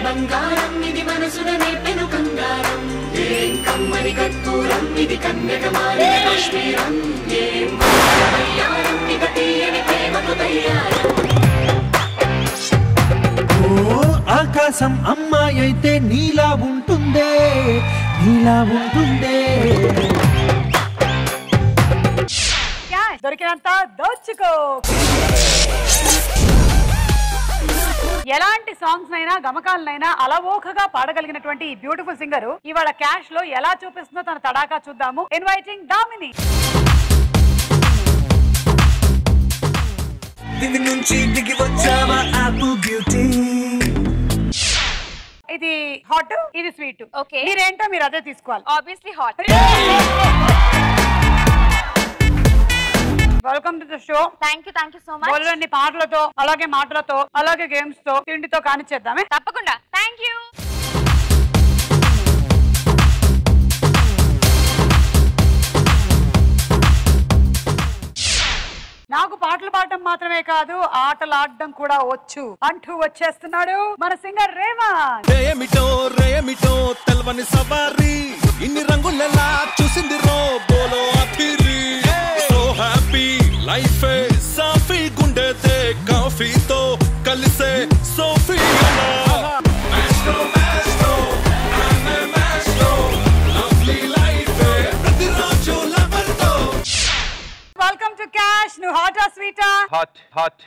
బంగారం ఇది మనసున నేపెను కంగారం ఏం కమ్మని కర్పూరం ఇది కన్యకమాలిన కాశ్మీరం ఏం వయ్యారం ఇక తీయని ప్రేమకు తయ్యారం ఓ ఆకాశం అమ్మాయి అయితే నీలా ఉంటుందే నీలా ఉంటుందే క్యాష్ దొరికినంత దోచుకో ఎలాంటి సాంగ్స్ అయినా గమకాలనైనా అలవోకగా పాడగలిగినటువంటి ఈ బ్యూటిఫుల్ సింగర్ ఇవాళ క్యాష్ లో ఎలా చూపిస్తుందో తన తడాకా చూద్దాము ఇన్వైటింగ్ దామిని దిగి నుంచి దిగి వచ్చావా ఆపు బ్యూటీ ఇది హాట్ ఇది స్వీట్ Okay. మీరేంటో మీరు అదే తీసుకోవాలి obviously hot welcome to the show thank you thank you so much బోల్డన్ని పాటలతో అలాగే మాటలతో అలాగే గేమ్స్ తో తిండితో కానిచ్చేద్దామే తప్పకుండా థ్యాంక్ యూ నాకు పాటలు పాడటం మాత్రమే కాదు ఆటలు ఆడడం కూడా వచ్చు అంటూ వచ్చేస్తున్నాడు మన సింగర్ రేవంత్ రేమిటో రేమిటో తెల్వని సవారి ఇన్ని రంగులెలా చూసింది రో బోలో అపిరి సో హ్యాపీ లైఫ్ సాఫీ గుండెతే కాఫీతో కలిసే సోఫీ ప్రతిరోజు లవర్తో వెల్కమ్ టు క్యాష్ నువ్వు హాటా స్వీటా హాట్ హాట్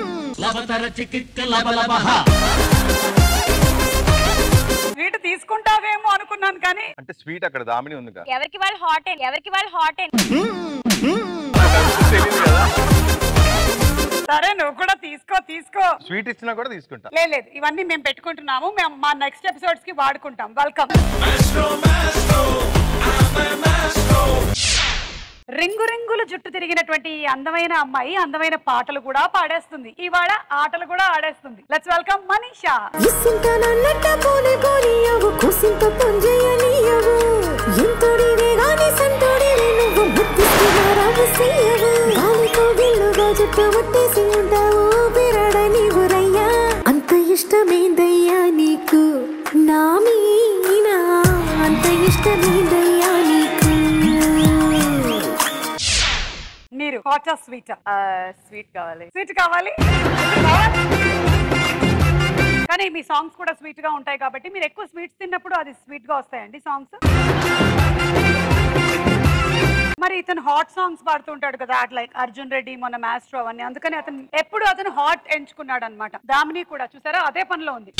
స్వీట్ తీసుకుంటావేమో అనుకున్నాను కానీ అంటే స్వీట్ అక్కడ దామిని ఉంది కదా ఎవరికి వాళ్ళు హాట్ అండ్ ఎవరికి వాళ్ళు హాట్ అండ్ తెలియదు కదా సరే నువ్వు కూడా తీసుకో తీసుకో స్వీట్ ఇచ్చినా కూడా తీసుకుంటా లేదు లేదు ఇవన్నీ మేము పెట్టుకుంటున్నాము మేము మా నెక్స్ట్ ఎపిసోడ్స్ కి వాడుకుంటాం వెల్కమ్ రింగు రింగులు జుట్టు తిరిగినటువంటి ఈ అందమైన అమ్మాయి అందమైన పాటలు కూడా పాడేస్తుంది ఇవాళ ఆటలు కూడా ఆడేస్తుంది లెట్స్ వెల్కమ్ మనీషా ఇస్సింటానన్నట్ట పోని పోనీయవు కుసింత పుంజయనీయవు ఎంతోడివే గాని సంతోడివే నువ్వు ముద్దిస్తున్నా రహస్యవు గాలితో గిల్లుగా జుట్టు ముట్టేసి ఉంటావు బిరడ నీవు రయ్యా అంత ఇష్టమేందయ్యా నీకు నా మీనా అంత ఇష్టమేందయ్యా నీకు మీరు హాట్ స్వీట్ స్వీట్ కావాలి స్వీట్ కావాలి కానీ మీ సాంగ్స్ కూడా స్వీట్ గా ఉంటాయి కాబట్టి మీరు ఎక్కువ స్వీట్స్ తిన్నప్పుడు అది స్వీట్ గా వస్తాయండి సాంగ్స్ మరి ఇతను హాట్ సాంగ్స్ పాడుతుంటాడు కదా అట్ లైక్ అర్జున్ రెడ్డి మొన్న మాస్ట్రో అవన్నీ అందుకని అతను ఎప్పుడు అతను హాట్ ఎంచుకున్నాడు అనమాట దామిని కూడా చూసారా అదే పనిలో ఉంది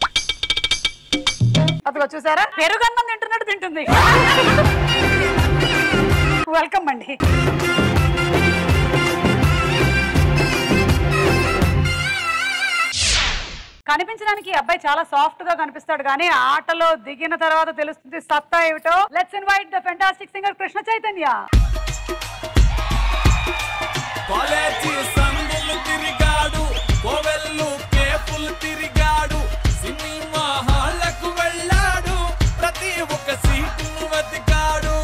అదిగో చూసారా పెరుగన్నం తింటున్నట్టు తింటుంది వెల్కమ్ అండి కనిపించడానికి ఈ అబ్బాయి చాలా సాఫ్ట్ గా కనిపిస్తాడు కానీ ఆటలో దిగిన తర్వాత తెలుస్తుంది సత్తా ఏమిటో let's invite the fantastic singer Krishna Chaitanya కాలేజీ సందులు తిరిగాడు కోవెల్లు కేపులు తిరిగాడు సినిమా హాళ్లకు వెళ్ళాడు ప్రతి ఒక్క సీటును వెతికాడు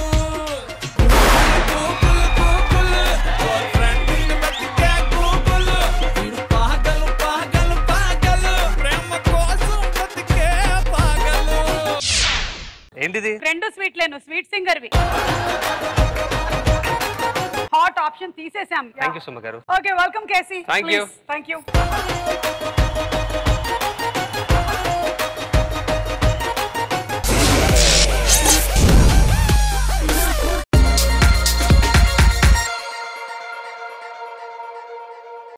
గూగుల్ గూగుల్ ఓ ఫ్రెండ్ని వెతికే గూగుల్ వీడు పాగలు పాగలు పాగలు ప్రేమ కోసం వెతికే పాగలు ఏంటిది రెండు స్వీట్ లేను sweet singer we hot option తీసేసాం థ్యాంక్ యూ సుమ గారు okay welcome KC Thank you. Thank you